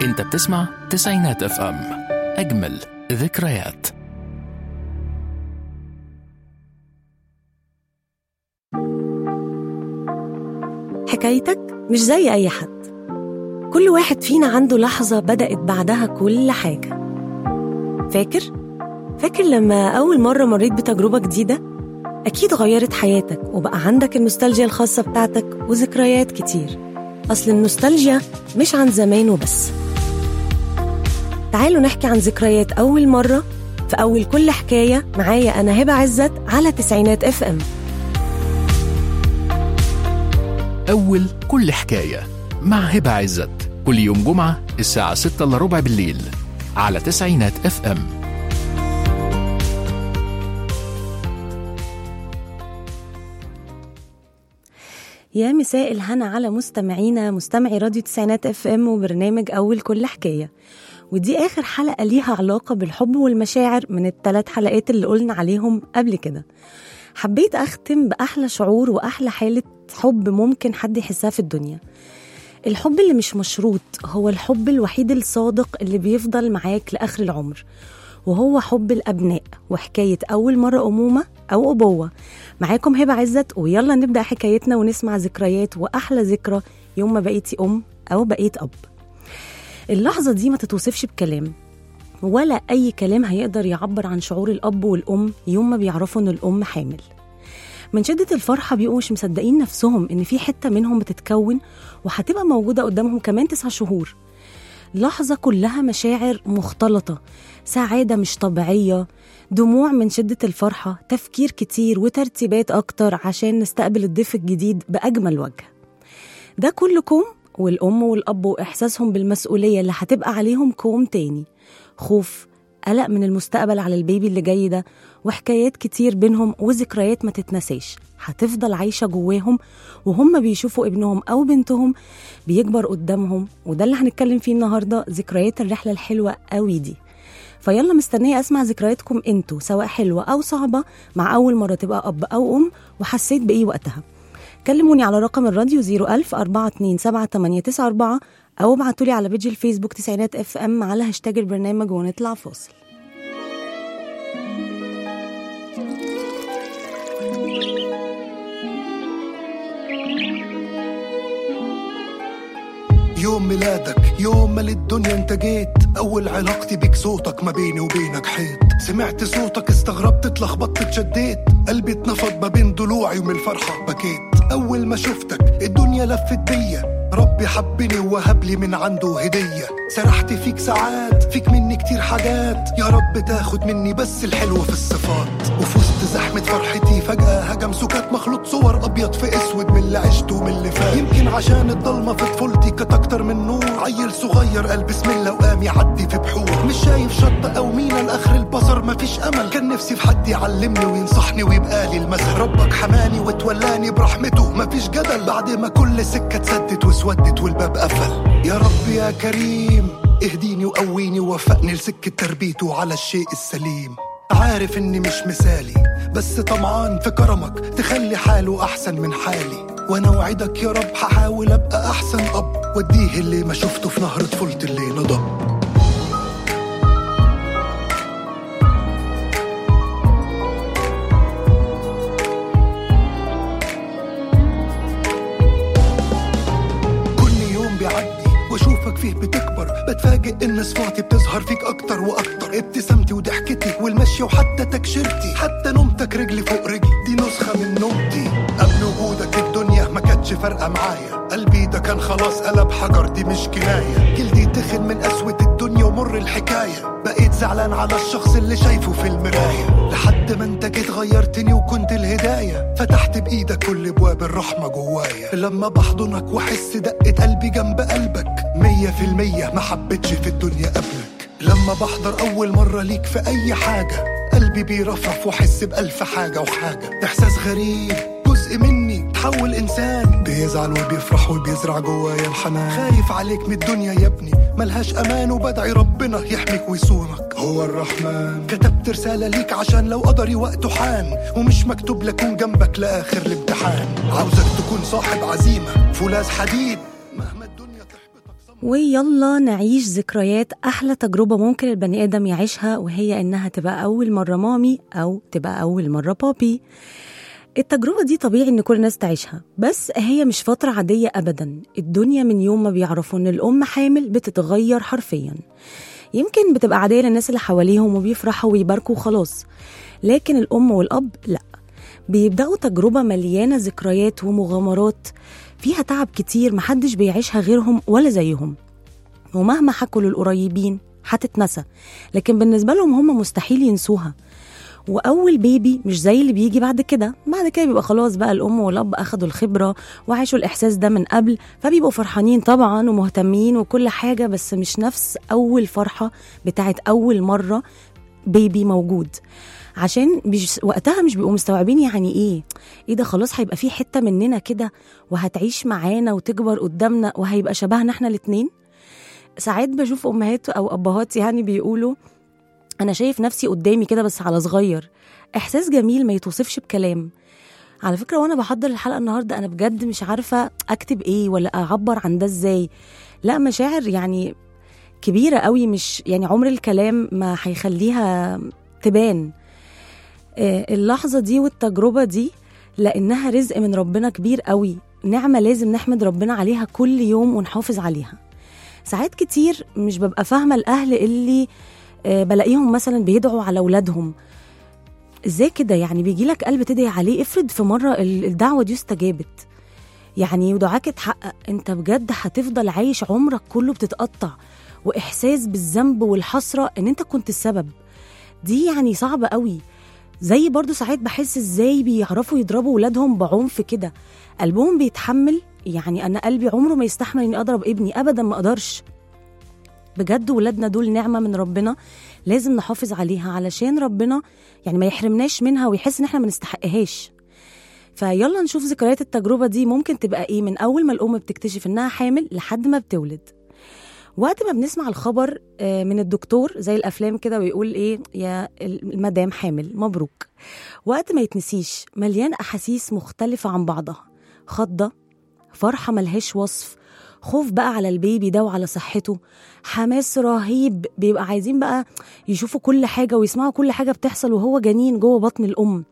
انت بتسمع تسعينات اف ام اجمل ذكريات حكايتك مش زي أي حد كل واحد فينا عنده لحظة بدأت بعدها كل حاجة فاكر؟ فاكر لما أول مرة مريت بتجربة جديدة؟ أكيد غيرت حياتك وبقى عندك النوستالجيا الخاصة بتاعتك وذكريات كتير أصل النوستالجيا مش عن زمان وبس تعالوا نحكي عن ذكريات أول مرة في أول كل حكاية معايا أنا هبة عزت على تسعينات اف ام أول كل حكاية مع هبة عزت كل يوم جمعة الساعة 6 إلا ربع بالليل على تسعينات اف ام يا مساء الهنا على مستمعينا مستمعي راديو تسعينات اف ام وبرنامج اول كل حكايه ودي اخر حلقه ليها علاقه بالحب والمشاعر من الثلاث حلقات اللي قلنا عليهم قبل كده حبيت اختم باحلى شعور واحلى حاله حب ممكن حد يحسها في الدنيا الحب اللي مش مشروط هو الحب الوحيد الصادق اللي بيفضل معاك لاخر العمر وهو حب الابناء وحكايه اول مره امومه او ابوه معاكم هبه عزت ويلا نبدا حكايتنا ونسمع ذكريات واحلى ذكرى يوم ما بقيتي ام او بقيت اب اللحظه دي ما تتوصفش بكلام ولا اي كلام هيقدر يعبر عن شعور الاب والام يوم ما بيعرفوا ان الام حامل من شدة الفرحة بيبقوا مش مصدقين نفسهم إن في حتة منهم بتتكون وهتبقى موجودة قدامهم كمان تسع شهور لحظة كلها مشاعر مختلطة سعادة مش طبيعية دموع من شدة الفرحة تفكير كتير وترتيبات أكتر عشان نستقبل الضيف الجديد بأجمل وجه ده كله كوم والأم والأب وإحساسهم بالمسؤولية اللي هتبقى عليهم كوم تاني خوف قلق من المستقبل على البيبي اللي جاي ده وحكايات كتير بينهم وذكريات ما تتنساش هتفضل عايشة جواهم وهم بيشوفوا ابنهم أو بنتهم بيكبر قدامهم وده اللي هنتكلم فيه النهاردة ذكريات الرحلة الحلوة قوي دي فيلا مستنية أسمع ذكرياتكم انتوا سواء حلوة أو صعبة مع أول مرة تبقى أب أو أم وحسيت بإيه وقتها كلموني على رقم الراديو 01000 427 أو ابعتولي على بيج الفيسبوك تسعينات اف ام على هاشتاج البرنامج ونطلع فاصل يوم ميلادك يوم ما للدنيا انت جيت اول علاقتي بيك صوتك ما بيني وبينك حيط سمعت صوتك استغربت اتلخبطت اتشديت قلبي اتنفض ما بين ضلوعي ومن الفرحة بكيت اول ما شفتك الدنيا لفت بيا ربي حبني ووهب لي من عنده هدية سرحت فيك ساعات فيك مني كتير حاجات يا رب تاخد مني بس الحلو في الصفات وفي وسط زحمة فرحتي فجأة هجم سكات مخلوط صور أبيض في أسود من اللي عشته ومن اللي فات يمكن عشان الضلمة في طفولتي كانت أكتر من نور عيل صغير قال بسم الله وقام يعدي في بحور مش شايف شط أو مينا لآخر البصر مفيش أمل كان نفسي في حد يعلمني وينصحني ويبقى لي المثل ربك حماني وتولاني برحمته مفيش جدل بعد ما كل سكة اتسدت واسودت والباب قفل يا رب يا كريم اهديني وقويني ووفقني لسكة تربيته على الشيء السليم عارف اني مش مثالي بس طمعان في كرمك تخلي حاله احسن من حالي وانا وعدك يا رب هحاول ابقى احسن اب واديه اللي ما شفته في نهر طفولتي اللي نضب كل يوم بيعدي واشوفك فيه بتكبر بتفاجئ ان صفاتي بتظهر فيك اكتر واكتر ابتسامتي وضحكتي والمشي وحتى تكشيرتي حتى نومتك رجلي فوق رجلي دي نسخه من نومتي قبل وجودك الدنيا ما كانتش فارقه معايا قلبي ده كان خلاص قلب حجر دي مش كنايه جلدي تخن من قسوه الدنيا ومر الحكايه بقيت زعلان على الشخص اللي شايفه في المرايه لحد ما انت جيت غيرتني وكنت الهدايه فتحت بايدك كل ابواب الرحمه جوايا لما بحضنك واحس دقه قلبي جنب قلبك مية في المية ما حبيتش في الدنيا قبلك لما بحضر أول مرة ليك في أي حاجة قلبي بيرفرف واحس بألف حاجة وحاجة إحساس غريب جزء مني تحول إنسان بيزعل وبيفرح وبيزرع جوايا الحنان خايف عليك من الدنيا يا ابني ملهاش أمان وبدعي ربنا يحميك ويصونك هو الرحمن كتبت رسالة ليك عشان لو قدري وقته حان ومش مكتوب لكون جنبك لآخر الامتحان عاوزك تكون صاحب عزيمة فولاذ حديد مهما الدنيا تحبطك صمد ويلا نعيش ذكريات أحلى تجربة ممكن البني آدم يعيشها وهي إنها تبقى أول مرة مامي أو تبقى أول مرة بابي التجربة دي طبيعي إن كل الناس تعيشها بس هي مش فترة عادية أبدا الدنيا من يوم ما بيعرفوا إن الأم حامل بتتغير حرفيا يمكن بتبقى عادية للناس اللي حواليهم وبيفرحوا ويباركوا وخلاص لكن الأم والأب لأ بيبدأوا تجربة مليانة ذكريات ومغامرات فيها تعب كتير محدش بيعيشها غيرهم ولا زيهم ومهما حكوا للقريبين هتتنسى لكن بالنسبة لهم هم مستحيل ينسوها وأول بيبي مش زي اللي بيجي بعد كده بعد كده بيبقى خلاص بقى الأم والأب أخدوا الخبرة وعاشوا الإحساس ده من قبل فبيبقوا فرحانين طبعا ومهتمين وكل حاجة بس مش نفس أول فرحة بتاعت أول مرة بيبي موجود عشان مش وقتها مش بيبقوا مستوعبين يعني ايه ايه ده خلاص هيبقى في حته مننا كده وهتعيش معانا وتكبر قدامنا وهيبقى شبهنا احنا الاتنين ساعات بشوف امهات او ابهات يعني بيقولوا انا شايف نفسي قدامي كده بس على صغير احساس جميل ما يتوصفش بكلام على فكره وانا بحضر الحلقه النهارده انا بجد مش عارفه اكتب ايه ولا اعبر عن ده ازاي لا مشاعر يعني كبيره قوي مش يعني عمر الكلام ما هيخليها تبان آه، اللحظه دي والتجربه دي لانها رزق من ربنا كبير قوي نعمه لازم نحمد ربنا عليها كل يوم ونحافظ عليها ساعات كتير مش ببقى فاهمه الاهل اللي آه، بلاقيهم مثلا بيدعوا على اولادهم ازاي كده يعني بيجي لك قلب تدعي عليه افرض في مره ال- الدعوه دي استجابت يعني ودعاك اتحقق انت بجد هتفضل عايش عمرك كله بتتقطع واحساس بالذنب والحسره ان انت كنت السبب دي يعني صعبه قوي زي برضو ساعات بحس ازاي بيعرفوا يضربوا ولادهم بعنف كده قلبهم بيتحمل يعني انا قلبي عمره ما يستحمل اني اضرب ابني ابدا ما اقدرش بجد ولادنا دول نعمه من ربنا لازم نحافظ عليها علشان ربنا يعني ما يحرمناش منها ويحس ان احنا ما نستحقهاش فيلا نشوف ذكريات التجربه دي ممكن تبقى ايه من اول ما الام بتكتشف انها حامل لحد ما بتولد وقت ما بنسمع الخبر آه، من الدكتور زي الافلام كده ويقول ايه يا المدام حامل مبروك وقت ما يتنسيش مليان احاسيس مختلفه عن بعضها خضه فرحه ملهاش وصف خوف بقى على البيبي ده وعلى صحته حماس رهيب بيبقى عايزين بقى يشوفوا كل حاجه ويسمعوا كل حاجه بتحصل وهو جنين جوه بطن الام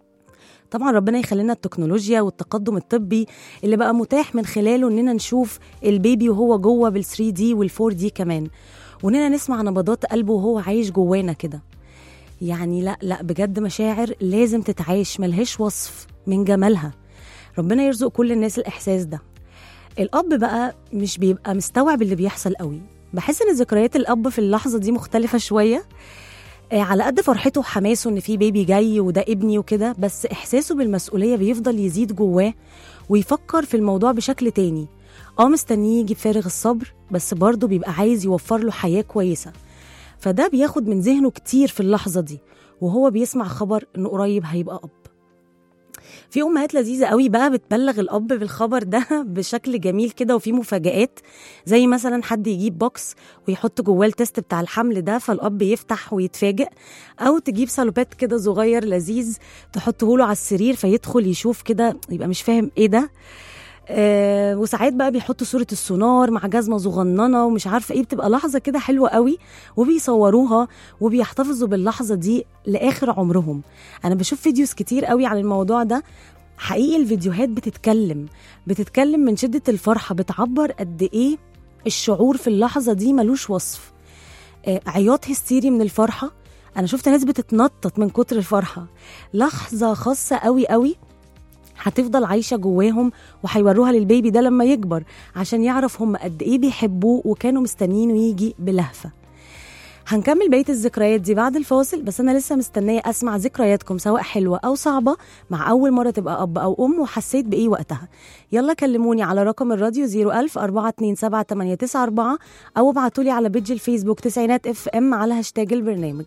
طبعا ربنا يخلينا التكنولوجيا والتقدم الطبي اللي بقى متاح من خلاله اننا نشوف البيبي وهو جوه بال 3 دي وال 4 دي كمان واننا نسمع نبضات قلبه وهو عايش جوانا كده يعني لا لا بجد مشاعر لازم تتعايش ملهاش وصف من جمالها ربنا يرزق كل الناس الاحساس ده الاب بقى مش بيبقى مستوعب اللي بيحصل قوي بحس ان ذكريات الاب في اللحظه دي مختلفه شويه آه، على قد فرحته وحماسه ان في بيبي جاي وده ابني وكده بس احساسه بالمسؤوليه بيفضل يزيد جواه ويفكر في الموضوع بشكل تاني اه مستنيه يجي بفارغ الصبر بس برضه بيبقى عايز يوفر له حياه كويسه فده بياخد من ذهنه كتير في اللحظه دي وهو بيسمع خبر انه قريب هيبقى اب في امهات لذيذه قوي بقى بتبلغ الاب بالخبر ده بشكل جميل كده وفي مفاجآت زي مثلا حد يجيب بوكس ويحط جواه التست بتاع الحمل ده فالاب يفتح ويتفاجئ او تجيب سالوبات كده صغير لذيذ تحطه له على السرير فيدخل يشوف كده يبقى مش فاهم ايه ده آه وساعات بقى بيحطوا صورة السونار مع جزمة صغننة ومش عارفة ايه بتبقى لحظة كده حلوة قوي وبيصوروها وبيحتفظوا باللحظة دي لآخر عمرهم أنا بشوف فيديوز كتير قوي عن الموضوع ده حقيقي الفيديوهات بتتكلم بتتكلم من شدة الفرحة بتعبر قد ايه الشعور في اللحظة دي ملوش وصف آه عياط هستيري من الفرحة أنا شفت ناس بتتنطط من كتر الفرحة لحظة خاصة قوي قوي هتفضل عايشة جواهم وهيوروها للبيبي ده لما يكبر عشان يعرف هم قد ايه بيحبوه وكانوا مستنيينه يجي بلهفة هنكمل بقية الذكريات دي بعد الفاصل بس أنا لسه مستنية أسمع ذكرياتكم سواء حلوة أو صعبة مع أول مرة تبقى أب أو أم وحسيت بإيه وقتها يلا كلموني على رقم الراديو 01000 427 أو ابعتولي على بيج الفيسبوك تسعينات اف ام على هاشتاج البرنامج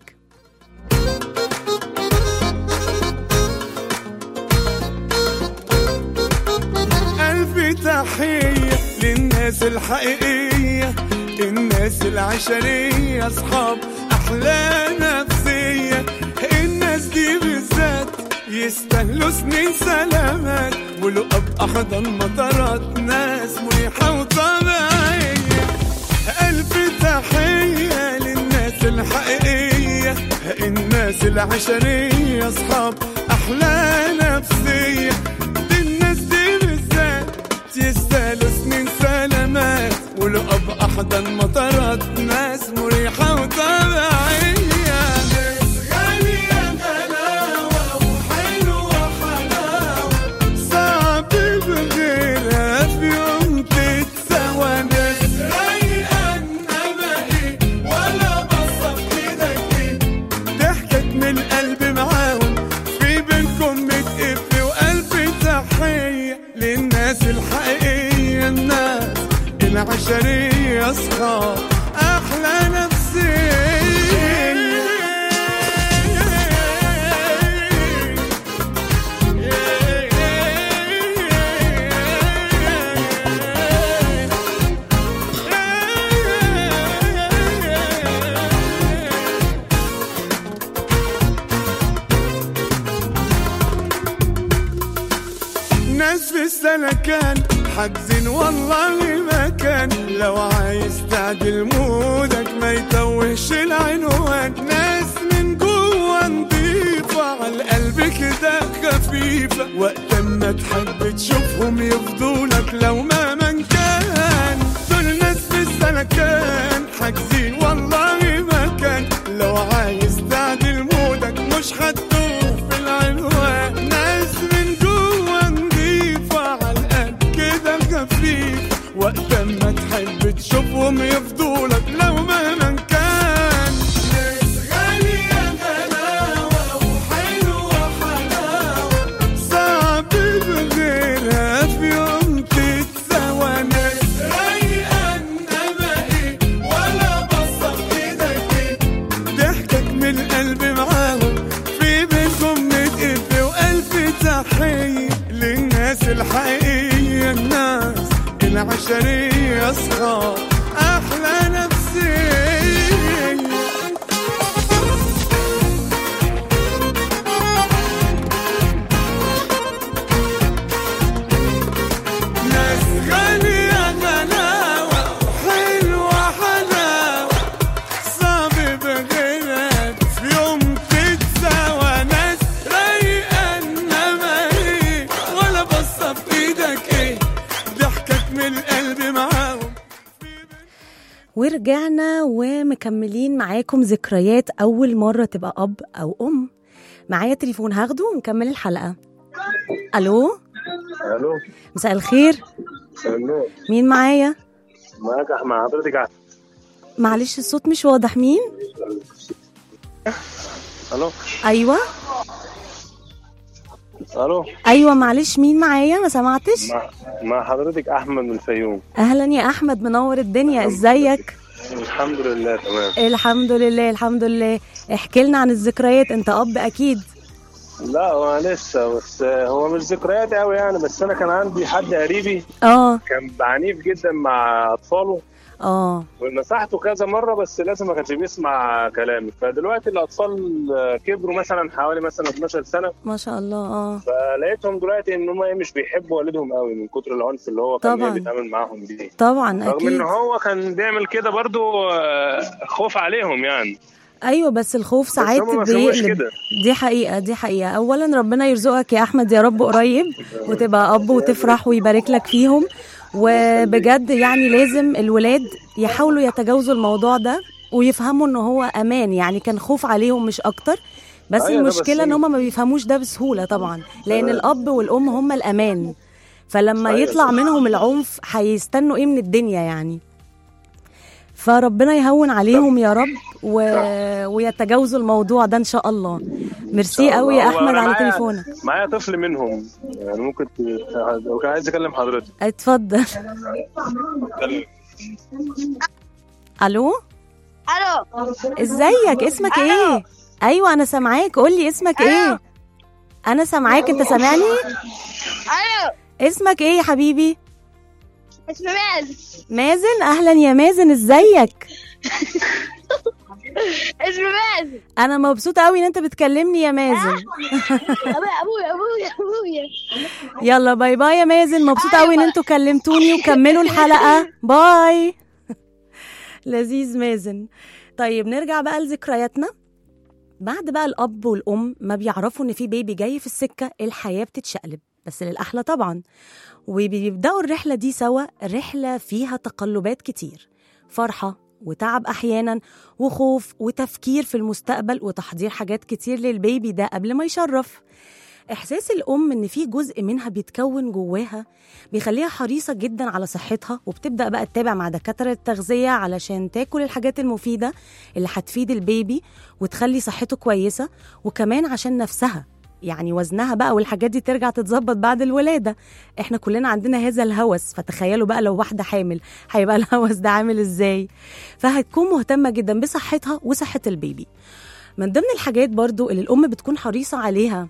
ألف تحية للناس الحقيقية الناس العشرية أصحاب أحلى نفسية الناس دي بالذات يستاهلوا سنين سلامات ولقب أحضن مطارات ناس مريحة وطبيعية العشرية أصحاب أحلى نفسية دي الناس دي بالذات يستاهلوا سنين سلامات والأب أحضن مطرات ناس مريحة وطبيعية ناس غالية غلاوة وحلوة حلاوة صعب بغيرها في يوم تتسوى ناس رايقة إنما إيه ولا بصة في إيدك إيه ضحكت من القلب معاهم في بينكم متقف وقلب تحية للناس الحقيقية الناس العشرية أصحاب أحلى نفسية ناس في السلكان حاجزين والله مكان لو عايز تعدل مودك ما يتوهش العنوان ناس من جوه نضيفة على القلب كده خفيفة وقت ما تحب تشوفهم يفضولك لو ما من كان دول ناس في السلكان حاجزين والله مكان لو عايز تعدل مودك مش هتدوخ في العنوان ناس من جوه نضيفة على القلب كده خفيف وقت ما تحب تشوفهم يفضولك لو مهما كان ناس غالية غلاوة وحلوة حلاوة صعب بغيرها في يوم تتسوى ناس رايقة انما ايه ولا بصة في ايدك ايه ضحكك من القلب معاهم في بينكم متقف وقلب تحية للناس الحقيقية الناس العشرية أصحاب أحلى نفسية ناس غالية غلاوة حلوة حلاوة صعب بغيرها في يوم تتساوى ناس رايقة انما ايه ولا بصة في ايدك ايه ضحكك من القلب معاهم ورجعنا ومكملين معاكم ذكريات أول مرة تبقى أب أو أم معايا تليفون هاخده ونكمل الحلقة ألو الو مساء الخير الو مين معايا معاك احمد حضرتك أحمد. معلش الصوت مش واضح مين الو أيوة الو أيوة معلش مين معايا ما سمعتش مع, مع حضرتك احمد من الفيوم أهلا يا أحمد منور الدنيا إزيك الحمد لله تمام الحمد لله الحمد لله احكي لنا عن الذكريات انت اب اكيد لا هو لسه بس هو مش ذكريات قوي يعني بس انا كان عندي حد قريبي اه كان عنيف جدا مع اطفاله اه ونصحته كذا مره بس لازم ما كانش بيسمع كلامي فدلوقتي الاطفال كبروا مثلا حوالي مثلا 12 سنه ما شاء الله اه فلقيتهم دلوقتي ان هم إيه مش بيحبوا والدهم قوي من كتر العنف اللي هو كان طبعاً. إيه بيتعامل معاهم بيه طبعا رغم ان اكيد هو كان بيعمل كده برضو آه، خوف عليهم يعني ايوه بس الخوف ساعات هم ما فهموش بيقلب كده. دي حقيقه دي حقيقه اولا ربنا يرزقك يا احمد يا رب قريب وتبقى اب وتفرح ويبارك لك فيهم وبجد يعني لازم الولاد يحاولوا يتجاوزوا الموضوع ده ويفهموا ان هو امان يعني كان خوف عليهم مش اكتر بس أيوة ده المشكله بس- ان هم ما بيفهموش ده بسهوله طبعا لان الاب والام هم الامان فلما أيوة يطلع صح. منهم العنف هيستنوا ايه من الدنيا يعني فربنا يهون عليهم يا رب و... ويتجاوزوا الموضوع ده ان شاء الله ميرسي قوي يا هو احمد أنا على معايا- تليفونك معايا طفل منهم يعني ممكن ت... هو كان عايز اكلم حضرتك اتفضل الو الو ازيك اسمك ايه ايوه انا سامعاك قول لي اسمك ايه انا سامعاك انت سامعني الو اسمك ايه يا حبيبي اسمي مازن مازن اهلا يا مازن ازيك اسمي مازن انا مبسوطه قوي ان انت بتكلمني يا مازن ابويا ابويا ابويا ابويا يلا باي باي يا مازن مبسوطه قوي ان أيوة. انتوا كلمتوني وكملوا الحلقه باي لذيذ مازن طيب نرجع بقى لذكرياتنا بعد بقى الأب والأم ما بيعرفوا إن في بيبي جاي في السكة الحياة بتتشقلب بس للأحلى طبعا وبيبدأوا الرحلة دي سوا رحلة فيها تقلبات كتير فرحة وتعب أحيانا وخوف وتفكير في المستقبل وتحضير حاجات كتير للبيبي ده قبل ما يشرف إحساس الأم إن في جزء منها بيتكون جواها بيخليها حريصة جدا على صحتها وبتبدأ بقى تتابع مع دكاترة التغذية علشان تاكل الحاجات المفيدة اللي هتفيد البيبي وتخلي صحته كويسة وكمان عشان نفسها يعني وزنها بقى والحاجات دي ترجع تتظبط بعد الولادة احنا كلنا عندنا هذا الهوس فتخيلوا بقى لو واحدة حامل هيبقى الهوس ده عامل ازاي فهتكون مهتمة جدا بصحتها وصحة البيبي من ضمن الحاجات برضو اللي الأم بتكون حريصة عليها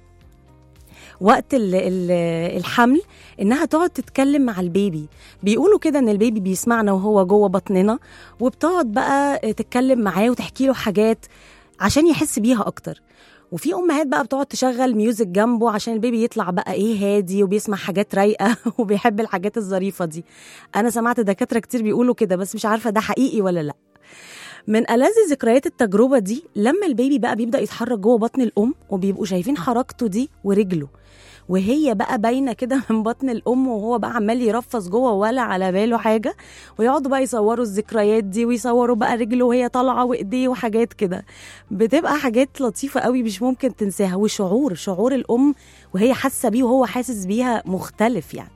وقت ال- ال- الحمل انها تقعد تتكلم مع البيبي بيقولوا كده ان البيبي بيسمعنا وهو جوه بطننا وبتقعد بقى تتكلم معاه وتحكي له حاجات عشان يحس بيها اكتر وفي امهات بقى بتقعد تشغل ميوزك جنبه عشان البيبي يطلع بقى ايه هادي وبيسمع حاجات رايقه وبيحب الحاجات الظريفه دي انا سمعت دكاتره كتير بيقولوا كده بس مش عارفه ده حقيقي ولا لا من ألذ ذكريات التجربة دي لما البيبي بقى بيبدأ يتحرك جوه بطن الأم وبيبقوا شايفين حركته دي ورجله وهي بقى باينه كده من بطن الام وهو بقى عمال يرفص جوه ولا على باله حاجه ويقعدوا بقى يصوروا الذكريات دي ويصوروا بقى رجله وهي طالعه وايديه وحاجات كده بتبقى حاجات لطيفه قوي مش ممكن تنساها وشعور شعور الام وهي حاسه بيه وهو حاسس بيها مختلف يعني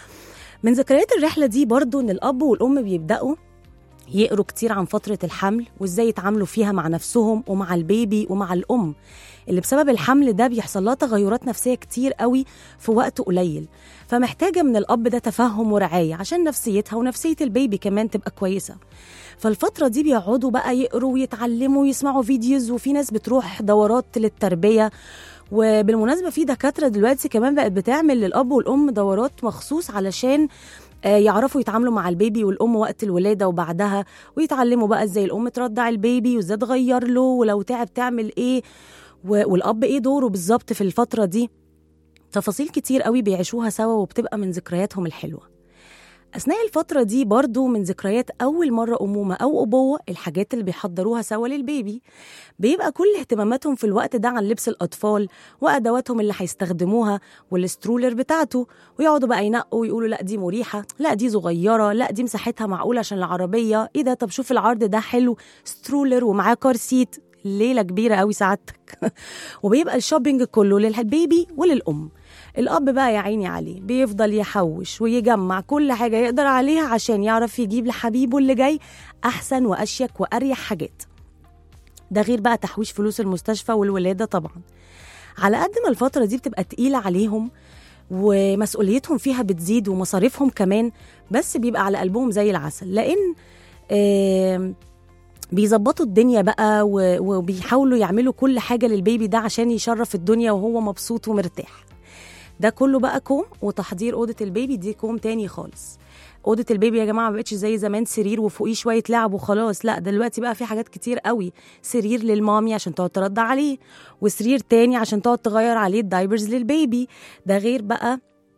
من ذكريات الرحله دي برضو ان الاب والام بيبداوا يقروا كتير عن فترة الحمل وازاي يتعاملوا فيها مع نفسهم ومع البيبي ومع الأم اللي بسبب الحمل ده بيحصل لها تغيرات نفسية كتير قوي في وقت قليل فمحتاجة من الأب ده تفهم ورعاية عشان نفسيتها ونفسية البيبي كمان تبقى كويسة فالفترة دي بيقعدوا بقى يقروا ويتعلموا ويسمعوا فيديوز وفي ناس بتروح دورات للتربية وبالمناسبة في دكاترة دلوقتي كمان بقت بتعمل للأب والأم دورات مخصوص علشان آه، يعرفوا يتعاملوا مع البيبي والام وقت الولاده وبعدها ويتعلموا بقى ازاي الام ترضع البيبي وازاي تغير له ولو تعب تعمل ايه و- والاب ايه دوره بالظبط في الفتره دي تفاصيل كتير قوي بيعيشوها سوا وبتبقى من ذكرياتهم الحلوه أثناء الفترة دي برضو من ذكريات أول مرة أمومة أو أبوة الحاجات اللي بيحضروها سوا للبيبي بيبقى كل اهتماماتهم في الوقت ده عن لبس الأطفال وأدواتهم اللي هيستخدموها والسترولر بتاعته ويقعدوا بقى ينقوا ويقولوا لا دي مريحة لا دي صغيرة لا دي مساحتها معقولة عشان العربية إيه ده طب شوف العرض ده حلو سترولر ومعاه كار سيت ليلة كبيرة قوي سعادتك وبيبقى الشوبينج كله للبيبي وللأم الأب بقى يا عيني عليه بيفضل يحوش ويجمع كل حاجة يقدر عليها عشان يعرف يجيب لحبيبه اللي جاي أحسن وأشيك وأريح حاجات ده غير بقى تحويش فلوس المستشفى والولادة طبعا على قد ما الفترة دي بتبقى تقيلة عليهم ومسؤوليتهم فيها بتزيد ومصاريفهم كمان بس بيبقى على قلبهم زي العسل لأن آم، بيظبطوا الدنيا بقى و- وبيحاولوا يعملوا كل حاجة للبيبي ده عشان يشرف الدنيا وهو مبسوط ومرتاح ده كله بقى كوم وتحضير أوضة البيبي دي كوم تاني خالص أوضة البيبي يا جماعة ما بقتش زي زمان سرير وفوقيه شوية لعب وخلاص لا دلوقتي بقى في حاجات كتير قوي سرير للمامي عشان تقعد ترضع عليه وسرير تاني عشان تقعد تغير عليه الدايبرز للبيبي ده غير بقى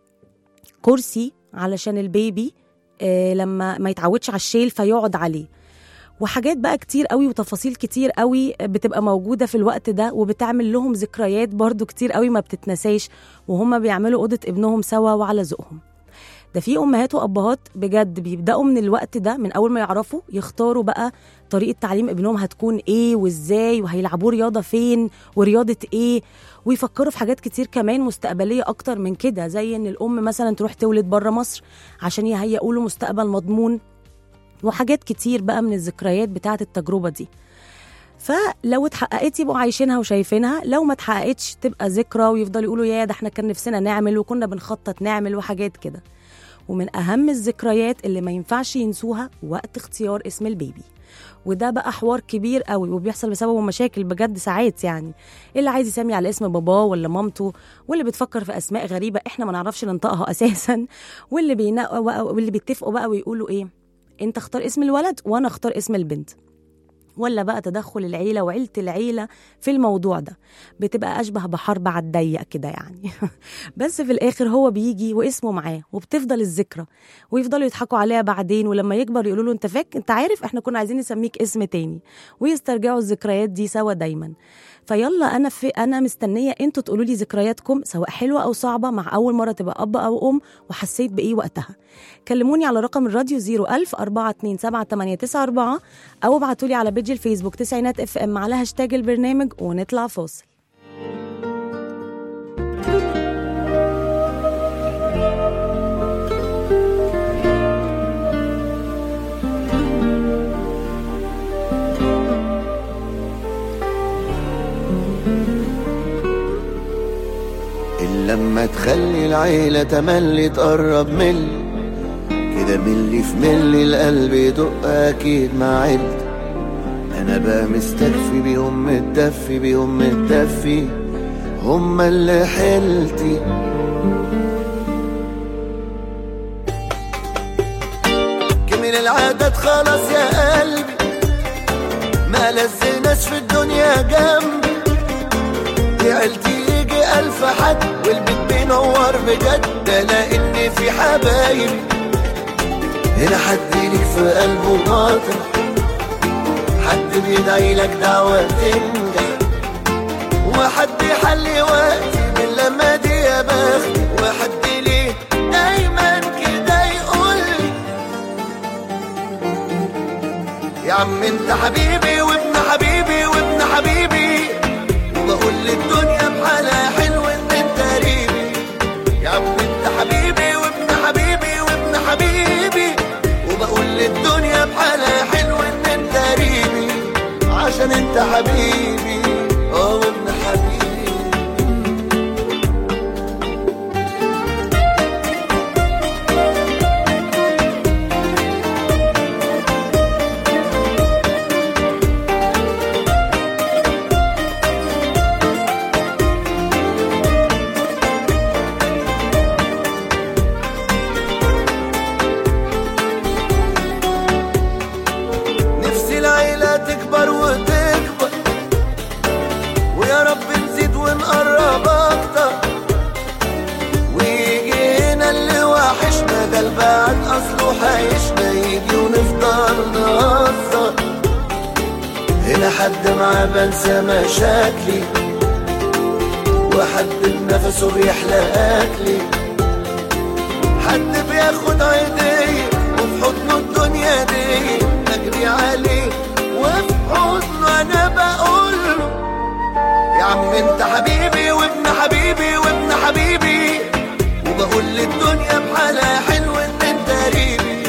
كرسي علشان البيبي آه لما ما يتعودش على الشيل فيقعد عليه وحاجات بقى كتير قوي وتفاصيل كتير قوي بتبقى موجودة في الوقت ده وبتعمل لهم ذكريات برضو كتير قوي ما بتتنساش وهم بيعملوا أوضة ابنهم سوا وعلى ذوقهم ده في أمهات وأبهات بجد بيبدأوا من الوقت ده من أول ما يعرفوا يختاروا بقى طريقة تعليم ابنهم هتكون إيه وإزاي وهيلعبوا رياضة فين ورياضة إيه ويفكروا في حاجات كتير كمان مستقبلية أكتر من كده زي إن الأم مثلا تروح تولد بره مصر عشان يهيئوا له مستقبل مضمون وحاجات كتير بقى من الذكريات بتاعت التجربة دي فلو اتحققت يبقوا عايشينها وشايفينها لو ما اتحققتش تبقى ذكرى ويفضلوا يقولوا يا ده احنا كان نفسنا نعمل وكنا بنخطط نعمل وحاجات كده ومن أهم الذكريات اللي ما ينفعش ينسوها وقت اختيار اسم البيبي وده بقى حوار كبير قوي وبيحصل بسببه مشاكل بجد ساعات يعني اللي عايز يسمي على اسم باباه ولا مامته واللي بتفكر في اسماء غريبه احنا ما نعرفش ننطقها اساسا واللي بينقوا بقى واللي بيتفقوا بقى ويقولوا ايه انت اختار اسم الولد وانا اختار اسم البنت ولا بقى تدخل العيلة وعيلة العيلة في الموضوع ده بتبقى أشبه بحرب على الضيق كده يعني بس في الآخر هو بيجي واسمه معاه وبتفضل الذكرى ويفضلوا يضحكوا عليها بعدين ولما يكبر يقولوا له انت فاك انت عارف احنا كنا عايزين نسميك اسم تاني ويسترجعوا الذكريات دي سوا دايما فيلا انا في انا مستنيه انتوا تقولوا لي ذكرياتكم سواء حلوه او صعبه مع اول مره تبقى اب او ام وحسيت بايه وقتها كلموني على رقم الراديو 01000 427 او ابعتوا لي على بيج الفيسبوك تسعينات اف ام على هاشتاج البرنامج ونطلع فاصل إلا لما تخلي العيلة تملي تقرب ملي كده ملي في ملي القلب يدق أكيد مع عيلتي أنا بقى مستكفي بيهم متدفي بيهم متدفي هما اللي حيلتي كمل العادات خلاص يا قلبي ما لزناش في الدنيا جنبي دي عيلتي يجي ألف حد والبيت بينور بجد ألاقي إن في حبايبي هنا حد ليك في قلبه باطل حد بيدعي لك دعوة تنجح وحد يحلي وقتي من لما دي يا بختي وحد ليه دايما كده يقول لي يا عم انت حبيبي وابن حبيبي وابن حبيبي وبقول للدنيا بحالها حلو ان انت قريبي يا عم انت حبيبي وابن حبيبي وابن حبيبي وبقول للدنيا بحالها حلو ان انت قريبي عشان انت حبيبي اه وابن حبيبي نفسي العيلة تكبر وتكبر ويا رب نزيد ونقرب أكتر ويجي هنا اللي وحشنا ده البعد أصله حيشنا يجي ونفضل نهزر هنا حد معاه بنسى مشاكلي وحد بنفسه بيحلى أكلي حد بياخد عيدية وفي حضنه الدنيا دي اجري عليه وفي حضنه انا بقول له يا عم انت حبيبي وابن حبيبي وابن حبيبي وبقول للدنيا بحالها حلو ان انت قريبي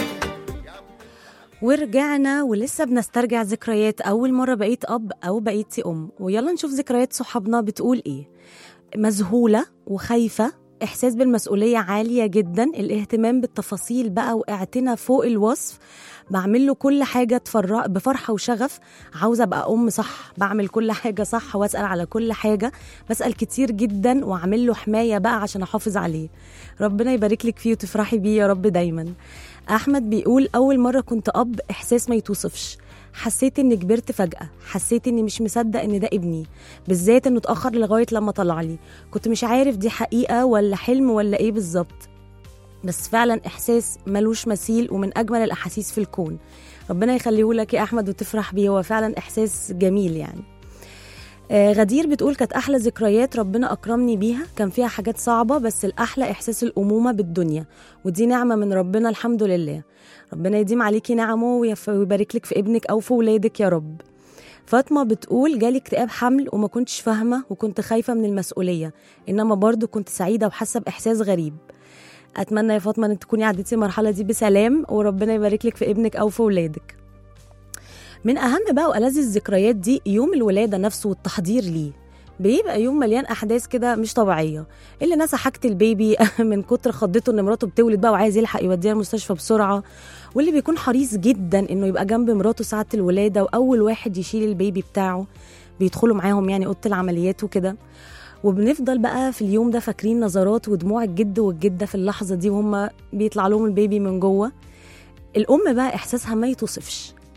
ورجعنا ولسه بنسترجع ذكريات أول مرة بقيت أب أو بقيتي أم ويلا نشوف ذكريات صحابنا بتقول إيه مذهولة وخايفة إحساس بالمسؤولية عالية جدا الاهتمام بالتفاصيل بقى واعتنا فوق الوصف بعمل له كل حاجة تفرح بفرحة وشغف عاوزة أبقى أم صح بعمل كل حاجة صح وأسأل على كل حاجة بسأل كتير جدا وأعمل له حماية بقى عشان أحافظ عليه ربنا يبارك لك فيه وتفرحي بيه يا رب دايما أحمد بيقول أول مرة كنت أب إحساس ما يتوصفش حسيت اني كبرت فجأة حسيت اني مش مصدق ان ده ابني بالذات انه اتأخر لغاية لما طلع لي كنت مش عارف دي حقيقة ولا حلم ولا ايه بالظبط بس فعلا احساس ملوش مثيل ومن اجمل الاحاسيس في الكون ربنا يخليه لك يا احمد وتفرح بيه هو فعلا احساس جميل يعني آه، غدير بتقول كانت احلى ذكريات ربنا اكرمني بيها كان فيها حاجات صعبه بس الاحلى احساس الامومه بالدنيا ودي نعمه من ربنا الحمد لله ربنا يديم عليكي نعمه ويف- ويبارك لك في ابنك او في ولادك يا رب فاطمه بتقول جالي اكتئاب حمل وما كنتش فاهمه وكنت خايفه من المسؤوليه انما برضو كنت سعيده وحاسه باحساس غريب اتمنى يا فاطمه انك تكوني عديتي المرحله دي بسلام وربنا يبارك لك في ابنك او في ولادك من اهم بقى والذ الذكريات دي يوم الولاده نفسه والتحضير ليه بيبقى يوم مليان احداث كده مش طبيعيه اللي نسى حاجه البيبي من كتر خضته ان مراته بتولد بقى وعايز يلحق يوديها المستشفى بسرعه واللي بيكون حريص جدا انه يبقى جنب مراته ساعه الولاده واول واحد يشيل البيبي بتاعه بيدخلوا معاهم يعني اوضه العمليات وكده وبنفضل بقى في اليوم ده فاكرين نظرات ودموع الجد والجده في اللحظه دي وهم بيطلع لهم البيبي من جوه الام بقى احساسها ما يتوصفش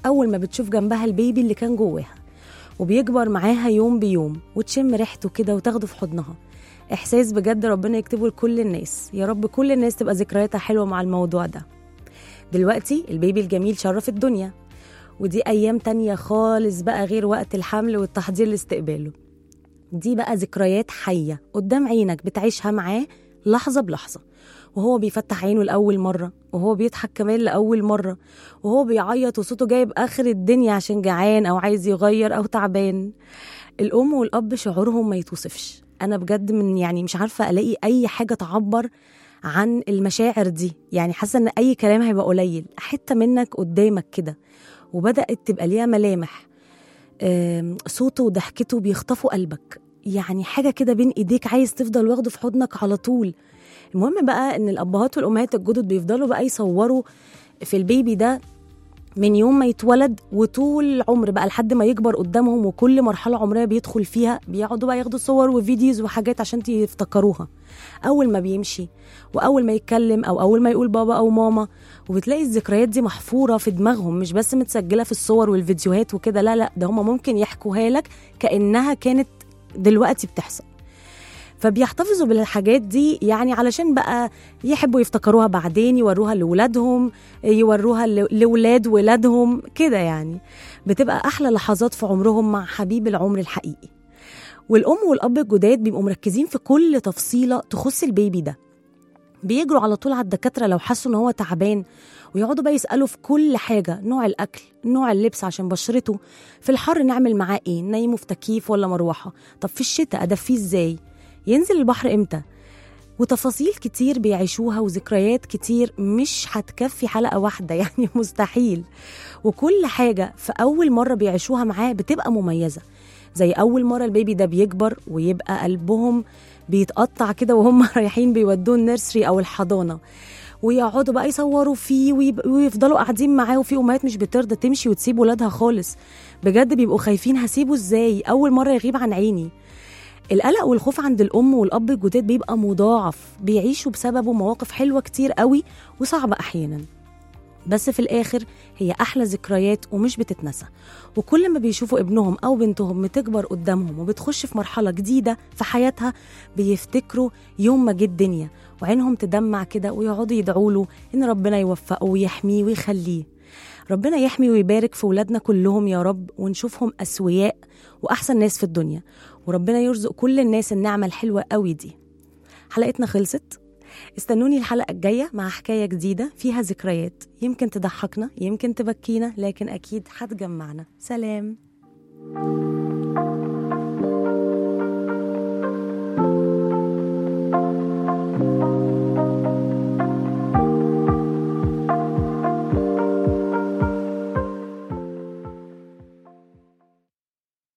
أول ما بتشوف جنبها البيبي اللي كان جواها وبيكبر معاها يوم بيوم وتشم ريحته كده وتاخده في حضنها إحساس بجد ربنا يكتبه لكل الناس يا رب كل الناس تبقى ذكرياتها حلوة مع الموضوع ده دلوقتي البيبي الجميل شرف الدنيا ودي أيام تانية خالص بقى غير وقت الحمل والتحضير لاستقباله دي بقى ذكريات حية قدام عينك بتعيشها معاه لحظة بلحظة وهو بيفتح عينه لأول مرة وهو بيضحك كمان لأول مرة وهو بيعيط وصوته جايب آخر الدنيا عشان جعان أو عايز يغير أو تعبان الأم والأب شعورهم ما يتوصفش أنا بجد من يعني مش عارفة ألاقي أي حاجة تعبر عن المشاعر دي يعني حاسة إن أي كلام هيبقى قليل حتة منك قدامك كده وبدأت تبقى ليها ملامح آم، صوته وضحكته بيخطفوا قلبك يعني حاجة كده بين إيديك عايز تفضل واخده في حضنك على طول المهم بقى إن الأبهات والأمهات الجدد بيفضلوا بقى يصوروا في البيبي ده من يوم ما يتولد وطول العمر بقى لحد ما يكبر قدامهم وكل مرحلة عمرية بيدخل فيها بيقعدوا بقى ياخدوا صور وفيديوز وحاجات عشان يفتكروها أول ما بيمشي وأول ما يتكلم أو أول ما يقول بابا أو ماما وبتلاقي الذكريات دي محفورة في دماغهم مش بس متسجلة في الصور والفيديوهات وكده لا لا ده هما ممكن يحكوها لك كأنها كانت دلوقتي بتحصل فبيحتفظوا بالحاجات دي يعني علشان بقى يحبوا يفتكروها بعدين يوروها لولادهم يوروها ل- لولاد ولادهم كده يعني بتبقى أحلى لحظات في عمرهم مع حبيب العمر الحقيقي والأم والأب الجداد بيبقوا مركزين في كل تفصيلة تخص البيبي ده بيجروا على طول على الدكاترة لو حسوا إن هو تعبان ويقعدوا بقى يسألوا في كل حاجة نوع الأكل نوع اللبس عشان بشرته في الحر نعمل معاه إيه نايمه في تكييف ولا مروحة طب في الشتاء أدفيه إزاي ينزل البحر إمتى وتفاصيل كتير بيعيشوها وذكريات كتير مش هتكفي حلقة واحدة يعني مستحيل وكل حاجة في أول مرة بيعيشوها معاه بتبقى مميزة زي أول مرة البيبي ده بيكبر ويبقى قلبهم بيتقطع كده وهم رايحين بيودوه النيرسري أو الحضانة ويقعدوا بقى يصوروا فيه ويب- ويفضلوا قاعدين معاه وفي امهات مش بترضى تمشي وتسيب ولادها خالص بجد بيبقوا خايفين هسيبه ازاي اول مره يغيب عن عيني القلق والخوف عند الام والاب الجداد بيبقى مضاعف بيعيشوا بسببه مواقف حلوه كتير قوي وصعبه احيانا بس في الاخر هي احلى ذكريات ومش بتتنسى وكل ما بيشوفوا ابنهم او بنتهم بتكبر قدامهم وبتخش في مرحله جديده في حياتها بيفتكروا يوم ما جه الدنيا وعينهم تدمع كده ويقعدوا يدعوا له ان ربنا يوفقه ويحميه ويخليه ربنا يحمي ويبارك في ولادنا كلهم يا رب ونشوفهم اسوياء واحسن ناس في الدنيا وربنا يرزق كل الناس النعمه الحلوه قوي دي حلقتنا خلصت استنوني الحلقة الجاية مع حكاية جديدة فيها ذكريات يمكن تضحكنا يمكن تبكينا لكن أكيد هتجمعنا سلام